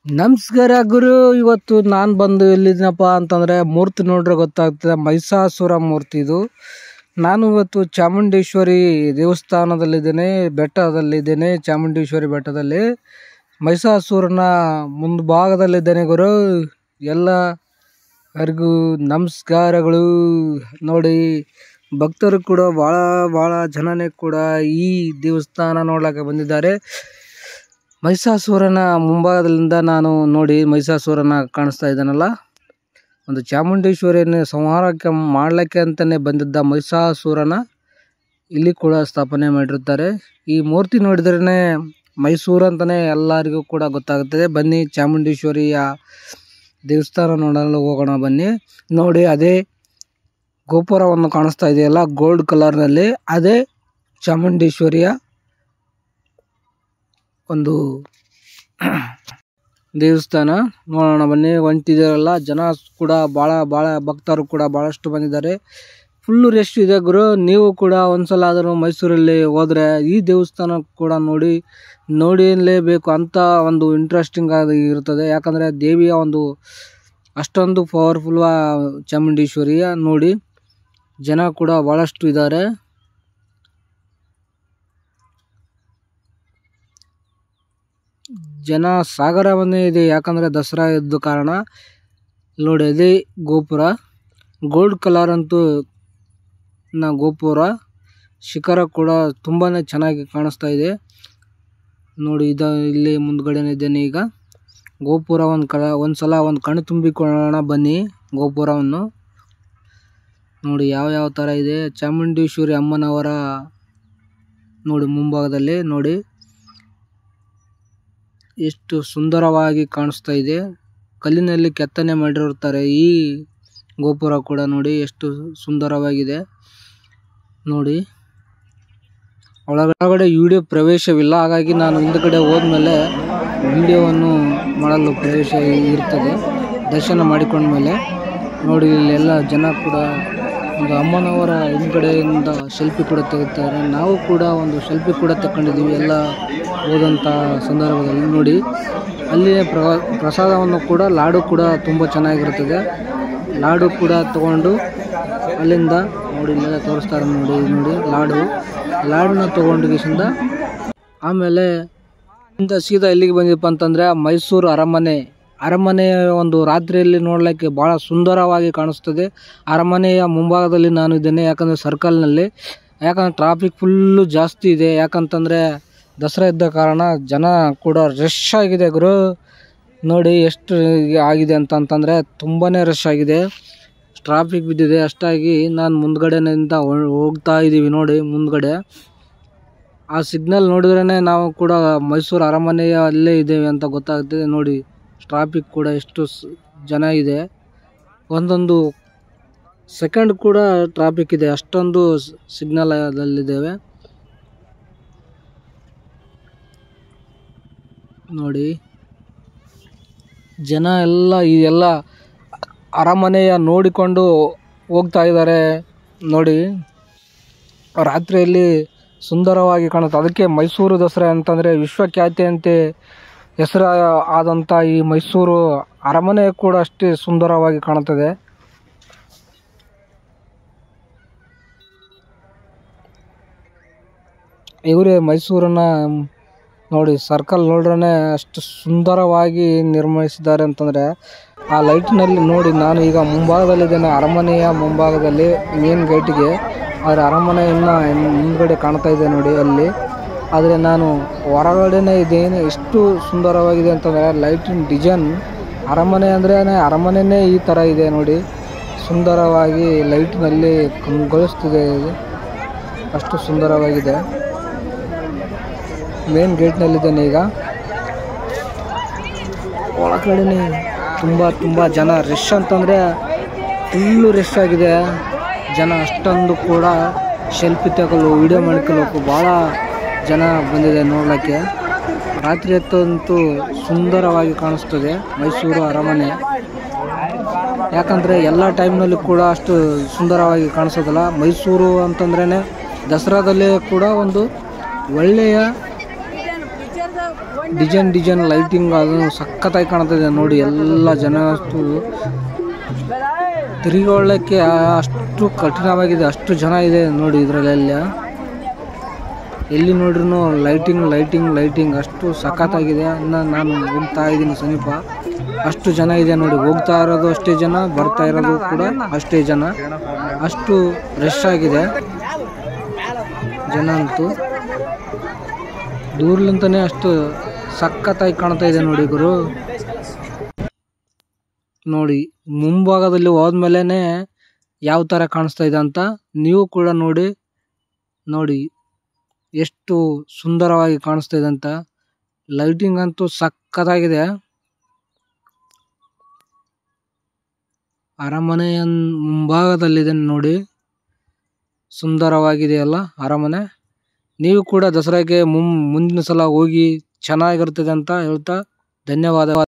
ನಮಸ್ಕಾರ ಗುರು ಇವತ್ತು ನಾನು ಬಂದು ಎಲ್ಲಿದ್ದೀನಪ್ಪ ಅಂತಂದರೆ ಮೂರ್ತಿ ನೋಡ್ರೆ ಗೊತ್ತಾಗ್ತದೆ ಮಹಿಷಾಸುರ ಮೂರ್ತಿ ಇದು ನಾನು ಇವತ್ತು ಚಾಮುಂಡೇಶ್ವರಿ ದೇವಸ್ಥಾನದಲ್ಲಿದ್ದೇನೆ ಬೆಟ್ಟದಲ್ಲಿದ್ದೇನೆ ಚಾಮುಂಡೇಶ್ವರಿ ಬೆಟ್ಟದಲ್ಲಿ ಮಹಿಷಾಸುರನ ಮುಂಭಾಗದಲ್ಲಿದ್ದೇನೆ ಗುರು ಎಲ್ಲ ಯಾರಿಗೂ ನಮಸ್ಕಾರಗಳು ನೋಡಿ ಭಕ್ತರು ಕೂಡ ಭಾಳ ಭಾಳ ಜನನೇ ಕೂಡ ಈ ದೇವಸ್ಥಾನ ನೋಡ್ಲಿಕ್ಕೆ ಬಂದಿದ್ದಾರೆ ಮಹಿಷಾಸುರನ ಮುಂಭಾಗದಿಂದ ನಾನು ನೋಡಿ ಮಹಿಷಾಸುರನ ಕಾಣಿಸ್ತಾ ಇದ್ದಾನಲ್ಲ ಒಂದು ಚಾಮುಂಡೇಶ್ವರಿಯನ್ನು ಸಂಹಾರಕ್ಕೆ ಮಾಡಲಿಕ್ಕೆ ಅಂತಲೇ ಬಂದಿದ್ದ ಮಹಿಷಾಸುರನ ಇಲ್ಲಿ ಕೂಡ ಸ್ಥಾಪನೆ ಮಾಡಿರುತ್ತಾರೆ ಈ ಮೂರ್ತಿ ನೋಡಿದ್ರೇ ಮೈಸೂರು ಅಂತಲೇ ಎಲ್ಲರಿಗೂ ಕೂಡ ಗೊತ್ತಾಗುತ್ತದೆ ಬನ್ನಿ ಚಾಮುಂಡೇಶ್ವರಿಯ ದೇವಸ್ಥಾನ ನೋಡಲು ಹೋಗೋಣ ಬನ್ನಿ ನೋಡಿ ಅದೇ ಗೋಪುರವನ್ನು ಕಾಣಿಸ್ತಾ ಇದೆಯಲ್ಲ ಗೋಲ್ಡ್ ಕಲರ್ನಲ್ಲಿ ಅದೇ ಚಾಮುಂಡೇಶ್ವರಿಯ ಒಂದು ದೇವಸ್ಥಾನ ನೋಡೋಣ ಬನ್ನಿ ಹೊಂಟಿದಾರಲ್ಲ ಜನ ಕೂಡ ಭಾಳ ಭಾಳ ಭಕ್ತರು ಕೂಡ ಭಾಳಷ್ಟು ಬಂದಿದ್ದಾರೆ ಫುಲ್ಲು ರೆಸ್ಟ್ ಇದೆ ಗುರು ನೀವು ಕೂಡ ಒಂದ್ಸಲ ಆದರೂ ಮೈಸೂರಲ್ಲಿ ಹೋದರೆ ಈ ದೇವಸ್ಥಾನ ಕೂಡ ನೋಡಿ ನೋಡಲೇಬೇಕು ಅಂತ ಒಂದು ಇಂಟ್ರೆಸ್ಟಿಂಗ್ ಆಗಿ ಇರ್ತದೆ ಯಾಕಂದರೆ ದೇವಿಯ ಒಂದು ಅಷ್ಟೊಂದು ಪವರ್ಫುಲ್ ಚಾಮುಂಡೇಶ್ವರಿಯ ನೋಡಿ ಜನ ಕೂಡ ಭಾಳಷ್ಟು ಇದ್ದಾರೆ ಜನ ಸಾಗರವನ್ನೇ ಇದೆ ಯಾಕಂದರೆ ದಸರಾ ಇದ್ದ ಕಾರಣ ನೋಡಿ ಅದೇ ಗೋಪುರ ಗೋಲ್ಡ್ ಕಲರ್ ಅಂತೂ ನ ಗೋಪುರ ಶಿಖರ ಕೂಡ ತುಂಬಾ ಚೆನ್ನಾಗಿ ಕಾಣಿಸ್ತಾ ಇದೆ ನೋಡಿ ಇದ ಇಲ್ಲಿ ಮುಂದ್ಗಡೆನೇ ಇದ್ದೇನೆ ಈಗ ಗೋಪುರ ಒಂದು ಕಳ ಒಂದು ಸಲ ಒಂದು ಕಣ್ಣು ತುಂಬಿಕೊಳ್ಳೋಣ ಬನ್ನಿ ಗೋಪುರವನ್ನು ನೋಡಿ ಯಾವ ಯಾವ ಥರ ಇದೆ ಚಾಮುಂಡೇಶ್ವರಿ ಅಮ್ಮನವರ ನೋಡಿ ಮುಂಭಾಗದಲ್ಲಿ ನೋಡಿ ಎಷ್ಟು ಸುಂದರವಾಗಿ ಕಾಣಿಸ್ತಾ ಇದೆ ಕಲ್ಲಿನಲ್ಲಿ ಕೆತ್ತನೆ ಮಾಡಿರುತ್ತಾರೆ ಈ ಗೋಪುರ ಕೂಡ ನೋಡಿ ಎಷ್ಟು ಸುಂದರವಾಗಿದೆ ನೋಡಿ ಒಳಗಡೆ ವಿಡಿಯೋ ಪ್ರವೇಶವಿಲ್ಲ ಹಾಗಾಗಿ ನಾನು ಹಿಂದ್ಗಡೆ ಹೋದ್ಮೇಲೆ ವಿಡಿಯೋವನ್ನು ಮಾಡಲು ಪ್ರವೇಶ ಇರ್ತದೆ ದರ್ಶನ ಮಾಡಿಕೊಂಡ್ಮೇಲೆ ನೋಡಿ ಇಲ್ಲೆಲ್ಲ ಜನ ಕೂಡ ಒಂದು ಅಮ್ಮನವರ ಹಿಂದ್ಗಡೆಯಿಂದ ಸೆಲ್ಫಿ ಕೂಡ ತೆಗಿತಾರೆ ನಾವು ಕೂಡ ಒಂದು ಸೆಲ್ಫಿ ಕೂಡ ತಗೊಂಡಿದ್ದೀವಿ ಎಲ್ಲ ಹೋದಂಥ ಸಂದರ್ಭದಲ್ಲಿ ನೋಡಿ ಅಲ್ಲಿಯೇ ಪ್ರ ಪ್ರಸಾದವನ್ನು ಕೂಡ ಲಾಡು ಕೂಡ ತುಂಬ ಚೆನ್ನಾಗಿರ್ತದೆ ಲಾಡು ಕೂಡ ತಗೊಂಡು ಅಲ್ಲಿಂದ ನೋಡಿ ಇಲ್ಲೆಲ್ಲ ತೋರಿಸ್ತಾರೆ ನೋಡಿ ನೋಡಿ ಲಾಡು ಲಾಡನ್ನ ತೊಗೊಂಡು ಗಿಸಿಂದ ಆಮೇಲೆ ಇಂದ ಸೀದಾ ಎಲ್ಲಿಗೆ ಬಂದಿಪ್ಪ ಅಂತಂದರೆ ಮೈಸೂರು ಅರಮನೆ ಅರಮನೆಯ ಒಂದು ರಾತ್ರಿಯಲ್ಲಿ ನೋಡಲಿಕ್ಕೆ ಭಾಳ ಸುಂದರವಾಗಿ ಕಾಣಿಸ್ತದೆ ಅರಮನೆಯ ಮುಂಭಾಗದಲ್ಲಿ ನಾನು ಇದ್ದೇನೆ ಯಾಕಂದರೆ ಸರ್ಕಲ್ನಲ್ಲಿ ಯಾಕಂದರೆ ಟ್ರಾಫಿಕ್ ಫುಲ್ಲು ಜಾಸ್ತಿ ಇದೆ ಯಾಕಂತಂದರೆ ದಸರಾ ಇದ್ದ ಕಾರಣ ಜನ ಕೂಡ ರಶ್ ಆಗಿದೆ ಗುರು ನೋಡಿ ಎಷ್ಟು ಆಗಿದೆ ಅಂತಂತಂದರೆ ತುಂಬಾ ರಶ್ ಆಗಿದೆ ಟ್ರಾಫಿಕ್ ಬಿದ್ದಿದೆ ಅಷ್ಟಾಗಿ ನಾನು ಮುಂದ್ಗಡೆನಿಂದ ಹೋಗ್ತಾ ಇದ್ದೀವಿ ನೋಡಿ ಮುಂದ್ಗಡೆ ಆ ಸಿಗ್ನಲ್ ನೋಡಿದ್ರೇ ನಾವು ಕೂಡ ಮೈಸೂರು ಅರಮನೆಯ ಅಲ್ಲೇ ಇದ್ದೇವೆ ಅಂತ ಗೊತ್ತಾಗ್ತದೆ ನೋಡಿ ಟ್ರಾಫಿಕ್ ಕೂಡ ಎಷ್ಟು ಜನ ಇದೆ ಒಂದೊಂದು ಸೆಕೆಂಡ್ ಕೂಡ ಟ್ರಾಫಿಕ್ ಇದೆ ಅಷ್ಟೊಂದು ಸಿಗ್ನಲ್ ಅದಲ್ಲಿದ್ದೇವೆ ನೋಡಿ ಜನ ಎಲ್ಲ ಈ ಎಲ್ಲ ಅರಮನೆಯ ನೋಡಿಕೊಂಡು ಹೋಗ್ತಾ ಇದ್ದಾರೆ ನೋಡಿ ರಾತ್ರಿಯಲ್ಲಿ ಸುಂದರವಾಗಿ ಕಾಣುತ್ತೆ ಅದಕ್ಕೆ ಮೈಸೂರು ದಸರಾ ಅಂತಂದರೆ ವಿಶ್ವಖ್ಯಾತಿಯಂತೆ ಹೆಸರು ಆದಂಥ ಈ ಮೈಸೂರು ಅರಮನೆ ಕೂಡ ಅಷ್ಟೇ ಸುಂದರವಾಗಿ ಕಾಣುತ್ತದೆ ಇವರೇ ಮೈಸೂರನ್ನ ನೋಡಿ ಸರ್ಕಲ್ ನೋಡ್ರೇ ಅಷ್ಟು ಸುಂದರವಾಗಿ ನಿರ್ಮಿಸಿದ್ದಾರೆ ಅಂತಂದರೆ ಆ ಲೈಟ್ನಲ್ಲಿ ನೋಡಿ ನಾನು ಈಗ ಮುಂಭಾಗದಲ್ಲಿದ್ದೇನೆ ಅರಮನೆಯ ಮುಂಭಾಗದಲ್ಲಿ ಮೇನ್ ಗೇಟಿಗೆ ಆದರೆ ಅರಮನೆ ಇನ್ನು ಮುಂದ್ಗಡೆ ಕಾಣ್ತಾ ಇದೆ ನೋಡಿ ಅಲ್ಲಿ ಆದರೆ ನಾನು ಹೊರಗಡೆನೇ ಇದ್ದೇನೆ ಎಷ್ಟು ಸುಂದರವಾಗಿದೆ ಅಂತಂದರೆ ಲೈಟಿನ ಡಿಸೈನ್ ಅರಮನೆ ಅಂದರೆ ಅರಮನೆಯೇ ಈ ಥರ ಇದೆ ನೋಡಿ ಸುಂದರವಾಗಿ ಲೈಟ್ನಲ್ಲಿ ಕಂಗೊಳಿಸ್ತಿದೆ ಇದು ಅಷ್ಟು ಸುಂದರವಾಗಿದೆ ಮೇನ್ ಗೇಟ್ನಲ್ಲಿದ್ದೇನೆ ಈಗ ಒಳಗಡೆನೆ ತುಂಬ ತುಂಬ ಜನ ರಶ್ ಅಂತಂದರೆ ಫುಲ್ಲು ರಶ್ ಆಗಿದೆ ಜನ ಅಷ್ಟೊಂದು ಕೂಡ ಸೆಲ್ಫಿ ತಗೊಳ್ಳು ವಿಡಿಯೋ ಮಾಡ್ಕೊಳ್ಳೋಕು ಭಾಳ ಜನ ಬಂದಿದೆ ನೋಡಲಿಕ್ಕೆ ರಾತ್ರಿ ಹೊತ್ತಂತೂ ಸುಂದರವಾಗಿ ಕಾಣಿಸ್ತದೆ ಮೈಸೂರು ಅರಮನೆ ಯಾಕಂದರೆ ಎಲ್ಲ ಟೈಮ್ನಲ್ಲಿ ಕೂಡ ಅಷ್ಟು ಸುಂದರವಾಗಿ ಕಾಣಿಸೋದಿಲ್ಲ ಮೈಸೂರು ಅಂತಂದ್ರೇ ದಸರಾದಲ್ಲಿ ಕೂಡ ಒಂದು ಒಳ್ಳೆಯ ಡಿಸೈನ್ ಡಿಸೈನ್ ಲೈಟಿಂಗ್ ಅದು ಸಖತ್ತಾಗಿ ಕಾಣ್ತಿದೆ ನೋಡಿ ಎಲ್ಲ ಜನ ಅಷ್ಟು ತಿರುಗಿಕೊಳ್ಳಕ್ಕೆ ಅಷ್ಟು ಕಠಿಣವಾಗಿದೆ ಅಷ್ಟು ಜನ ಇದೆ ನೋಡಿ ಇದರಲ್ಲೆಲ್ಲ ಎಲ್ಲಿ ನೋಡ್ರೂ ಲೈಟಿಂಗ್ ಲೈಟಿಂಗ್ ಲೈಟಿಂಗ್ ಅಷ್ಟು ಸಖತ್ತಾಗಿದೆ ಇನ್ನು ನಾನು ಹೋಗ್ತಾ ಇದ್ದೀನಿ ಸಮೀಪ ಅಷ್ಟು ಜನ ಇದೆ ನೋಡಿ ಹೋಗ್ತಾ ಇರೋದು ಅಷ್ಟೇ ಜನ ಬರ್ತಾ ಇರೋದು ಕೂಡ ಅಷ್ಟೇ ಜನ ಅಷ್ಟು ರಶ್ ಆಗಿದೆ ಜನ ಅಂತೂ ದೂರ್ಲಿಂತಾನೆ ಅಷ್ಟು ಸಖತ್ತಾಗಿ ಕಾಣ್ತಾ ಇದೆ ನೋಡಿ ಗುರು ನೋಡಿ ಮುಂಭಾಗದಲ್ಲಿ ಹೋದ್ಮೇಲೆ ಯಾವ ಥರ ಕಾಣಿಸ್ತಾ ಇದೆ ಅಂತ ನೀವು ಕೂಡ ನೋಡಿ ನೋಡಿ ಎಷ್ಟು ಸುಂದರವಾಗಿ ಕಾಣಿಸ್ತಾ ಇದೆ ಅಂತ ಲೈಟಿಂಗ್ ಅಂತೂ ಸಖತ್ತಾಗಿದೆ ಅರಮನೆಯ ಮುಂಭಾಗದಲ್ಲಿದೆ ನೋಡಿ ಸುಂದರವಾಗಿದೆ ಅಲ್ಲ ಅರಮನೆ ನೀವು ಕೂಡ ದಸರಾಗೆ ಮುಂ ಮುಂದಿನ ಸಲ ಹೋಗಿ ಚೆನ್ನಾಗಿರ್ತದೆ ಅಂತ ಹೇಳ್ತಾ ಧನ್ಯವಾದ